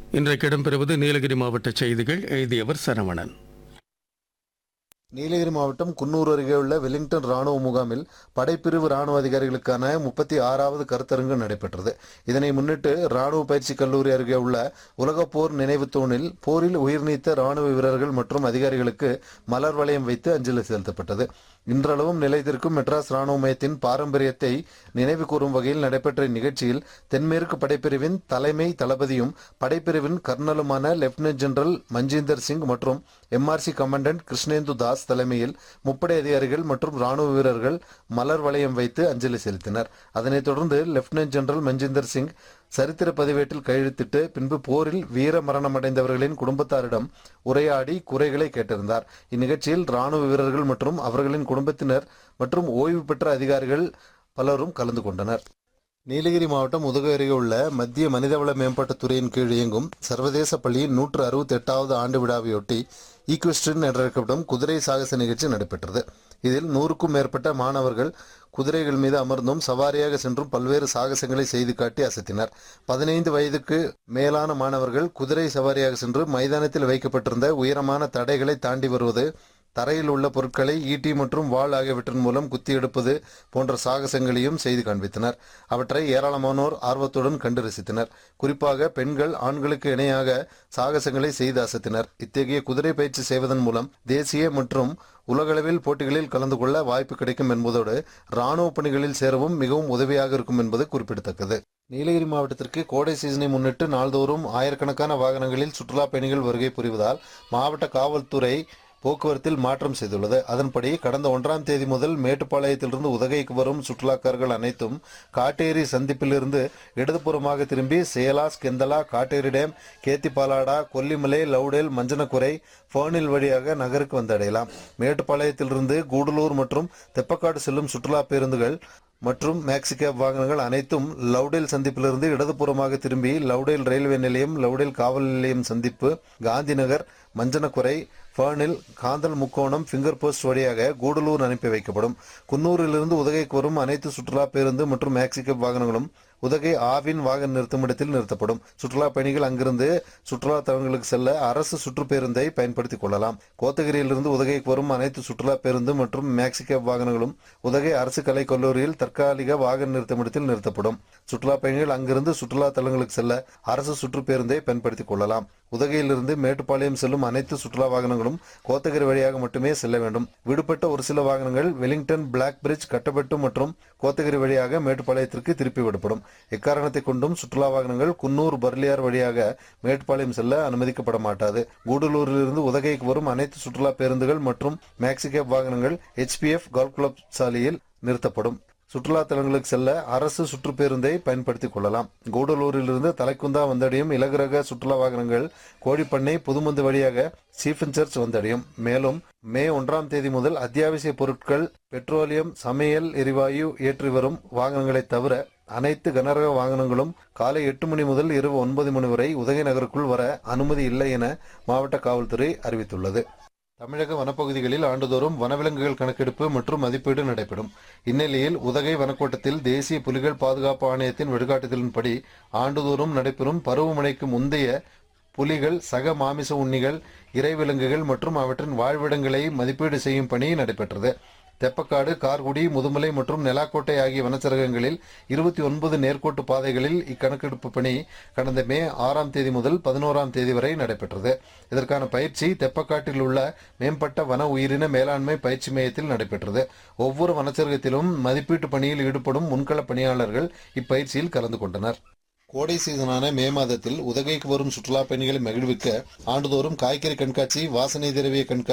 இன்றைக்கு இடம்பெறுவது நீலகிரி மாவட்ட செய்திகள் எழுதியவர் சரவணன் நீலகிரி மாவட்டம் குன்னூர் அருகே உள்ள வெலிங்டன் ராணுவ முகாமில் படைப்பிரிவு ராணுவ அதிகாரிகளுக்கான முப்பத்தி ஆறாவது கருத்தரங்கு நடைபெற்றது இதனை முன்னிட்டு ராணுவ பயிற்சி கல்லூரி அருகே உள்ள உலகப் போர் நினைவு தூணில் போரில் உயிர் நீத்த ராணுவ வீரர்கள் மற்றும் அதிகாரிகளுக்கு மலர் வளையம் வைத்து அஞ்சலி செலுத்தப்பட்டது இன்றளவும் நிலைத்திருக்கும் மெட்ராஸ் ராணுவ மையத்தின் பாரம்பரியத்தை நினைவு கூறும் வகையில் நடைபெற்ற இந்நிகழ்ச்சியில் தென்மேற்கு படைப்பிரிவின் தலைமை தளபதியும் படைப்பிரிவின் கர்னலுமான லெப்டினன்ட் ஜெனரல் மஞ்சீந்தர் சிங் மற்றும் எம்ஆர்சி கமாண்டன்ட் கிருஷ்ணேந்து தாஸ் தலைமையில் முப்படை அதிகாரிகள் மற்றும் ராணுவ வீரர்கள் மலர் வளையம் வைத்து அஞ்சலி செலுத்தினர் அதனைத் தொடர்ந்து லெப்டினன்ட் ஜெனரல் மஞ்சீந்தர் சிங் சரித்திர பதிவேட்டில் கையெழுத்திட்டு பின்பு போரில் வீர மரணமடைந்தவர்களின் குடும்பத்தாரிடம் உரையாடி குறைகளை கேட்டிருந்தார் இந்நிகழ்ச்சியில் ராணுவ வீரர்கள் மற்றும் அவர்களின் குடும்பத்தினர் மற்றும் ஓய்வு பெற்ற அதிகாரிகள் பலரும் கலந்து கொண்டனர் நீலகிரி மாவட்டம் உதகை அருகே உள்ள மத்திய மனிதவள மேம்பாட்டுத் துறையின் கீழ் இயங்கும் சர்வதேச பள்ளியின் நூற்று அறுபத்தி எட்டாவது ஆண்டு விழாவையொட்டி ஈக்வெஸ்டின் என்றழைக்கப்படும் குதிரை சாகச நிகழ்ச்சி நடைபெற்றது இதில் நூறுக்கும் மேற்பட்ட மாணவர்கள் குதிரைகள் மீது அமர்ந்தும் சவாரியாக சென்றும் பல்வேறு சாகசங்களை செய்து காட்டி அசத்தினர் பதினைந்து வயதுக்கு மேலான மாணவர்கள் குதிரை சவாரியாக சென்று மைதானத்தில் வைக்கப்பட்டிருந்த உயரமான தடைகளை தாண்டி வருவது தரையில் உள்ள பொருட்களை ஈட்டி மற்றும் வாள் ஆகியவற்றின் மூலம் குத்தி எடுப்பது போன்ற சாகசங்களையும் செய்து காண்பித்தனர் அவற்றை ஏராளமானோர் ஆர்வத்துடன் கண்டு ரசித்தனர் குறிப்பாக பெண்கள் ஆண்களுக்கு இணையாக சாகசங்களை செய்து அசத்தினர் இத்தகைய குதிரை பயிற்சி செய்வதன் மூலம் தேசிய மற்றும் உலகளவில் போட்டிகளில் கலந்து கொள்ள வாய்ப்பு கிடைக்கும் என்பதோடு ராணுவ பணிகளில் சேரவும் மிகவும் உதவியாக இருக்கும் என்பது குறிப்பிடத்தக்கது நீலகிரி மாவட்டத்திற்கு கோடை சீசனை முன்னிட்டு நாள்தோறும் ஆயிரக்கணக்கான வாகனங்களில் சுற்றுலா பயணிகள் வருகை புரிவதால் மாவட்ட காவல்துறை போக்குவரத்தில் மாற்றம் செய்துள்ளது அதன்படி கடந்த ஒன்றாம் தேதி முதல் மேட்டுப்பாளையத்திலிருந்து உதகைக்கு வரும் சுற்றுலாக்காரர்கள் அனைத்தும் காட்டேரி சந்திப்பிலிருந்து இடதுபுறமாக திரும்பி சேலாஸ் கெந்தலா காட்டேரி டேம் கேத்திப்பாலாடா கொல்லிமலை லவுடேல் மஞ்சனக்குறை ஃபேனில் வழியாக நகருக்கு வந்தடையலாம் மேட்டுப்பாளையத்திலிருந்து கூடலூர் மற்றும் தெப்பக்காடு செல்லும் சுற்றுலா பேருந்துகள் மற்றும் மேக்ஸி கேப் வாகனங்கள் அனைத்தும் லவுடேல் சந்திப்பிலிருந்து இடதுபுறமாக திரும்பி லவுடேல் ரயில்வே நிலையம் லவுடேல் காவல் நிலையம் சந்திப்பு காந்திநகர் மஞ்சனக்குறை ஃபேனில் காந்தல் முக்கோணம் ஃபிங்கர் போஸ்ட் வழியாக கூடலூர் அனுப்பி வைக்கப்படும் குன்னூரிலிருந்து உதகைக்கு வரும் அனைத்து சுற்றுலா பேருந்து மற்றும் மேக்ஸி கேப் வாகனங்களும் உதகை ஆவின் வாகன நிறுத்துமிடத்தில் நிறுத்தப்படும் சுற்றுலா பயணிகள் அங்கிருந்து சுற்றுலா தலங்களுக்கு செல்ல அரசு சுற்றுப்பேருந்தை பயன்படுத்திக் கொள்ளலாம் கோத்தகிரியிலிருந்து உதகைக்கு வரும் அனைத்து சுற்றுலா பேருந்து மற்றும் மேக்ஸி கேப் வாகனங்களும் உதகை அரசு கலைக் கல்லூரியில் தற்காலிக வாகன நிறுத்தமிடத்தில் நிறுத்தப்படும் சுற்றுலா பயணிகள் அங்கிருந்து சுற்றுலா தலங்களுக்கு செல்ல அரசு சுற்றுப்பேருந்தை பயன்படுத்திக் கொள்ளலாம் உதகையிலிருந்து மேட்டுப்பாளையம் செல்லும் அனைத்து சுற்றுலா வாகனங்களும் கோத்தகிரி வழியாக மட்டுமே செல்ல வேண்டும் விடுபட்ட ஒரு சில வாகனங்கள் வெலிங்டன் பிளாக் பிரிட்ஜ் கட்டப்பட்டு மற்றும் கோத்தகிரி வழியாக மேட்டுப்பாளையத்திற்கு திருப்பி விடப்படும் எக்காரணத்தை கொண்டும் சுற்றுலா வாகனங்கள் குன்னூர் பர்லியார் வழியாக மேட்டுப்பாளையம் செல்ல அனுமதிக்கப்பட மாட்டாது கூடலூரிலிருந்து உதகைக்கு வரும் அனைத்து சுற்றுலா பேருந்துகள் மற்றும் மேக்ஸி கேப் வாகனங்கள் ஹெச்பிஎஃப் கோல்ஃப் கிளப் சாலையில் நிறுத்தப்படும் சுற்றுலா தலங்களுக்கு செல்ல அரசு சுற்றுப்பேருந்தை பயன்படுத்திக் கொள்ளலாம் கூடலூரிலிருந்து தலைக்குந்தா வந்தடையும் இலகுரக சுற்றுலா வாகனங்கள் கோழிப்பண்ணை புதுமந்து வழியாக சீஃபன் சர்ச் வந்தடையும் மேலும் மே ஒன்றாம் தேதி முதல் அத்தியாவசிய பொருட்கள் பெட்ரோலியம் சமையல் எரிவாயு ஏற்றி வரும் வாகனங்களை தவிர அனைத்து கனரக வாகனங்களும் காலை எட்டு மணி முதல் இரவு ஒன்பது மணி வரை உதகை நகருக்குள் வர அனுமதி இல்லை என மாவட்ட காவல்துறை அறிவித்துள்ளது தமிழக வனப்பகுதிகளில் ஆண்டுதோறும் வனவிலங்குகள் கணக்கெடுப்பு மற்றும் மதிப்பீடு நடைபெறும் இந்நிலையில் உதகை வனக்கோட்டத்தில் தேசிய புலிகள் பாதுகாப்பு ஆணையத்தின் வழிகாட்டுதலின்படி ஆண்டுதோறும் நடைபெறும் பருவமழைக்கு முந்தைய புலிகள் சக மாமிச உண்ணிகள் இறைவிலங்குகள் மற்றும் அவற்றின் வாழ்விடங்களை மதிப்பீடு செய்யும் பணி நடைபெற்றது தெப்பக்காடு கார்குடி முதுமலை மற்றும் நெலாக்கோட்டை ஆகிய வனச்சரகங்களில் இருபத்தி ஒன்பது நேர்கோட்டு பாதைகளில் இக்கணக்கெடுப்பு பணி கடந்த மே ஆறாம் தேதி முதல் பதினோராம் தேதி வரை நடைபெற்றது இதற்கான பயிற்சி தெப்பக்காட்டில் உள்ள மேம்பட்ட வன உயிரின மேலாண்மை பயிற்சி மையத்தில் நடைபெற்றது ஒவ்வொரு வனச்சரகத்திலும் மதிப்பீட்டு பணியில் ஈடுபடும் முன்கள பணியாளர்கள் இப்பயிற்சியில் கலந்து கொண்டனர் கோடை சீசனான மே மாதத்தில் உதகைக்கு வரும் சுற்றுலா பயணிகளை மகிழ்விக்க ஆண்டுதோறும் காய்கறி கண்காட்சி வாசனை திரவிய கண்காட்சி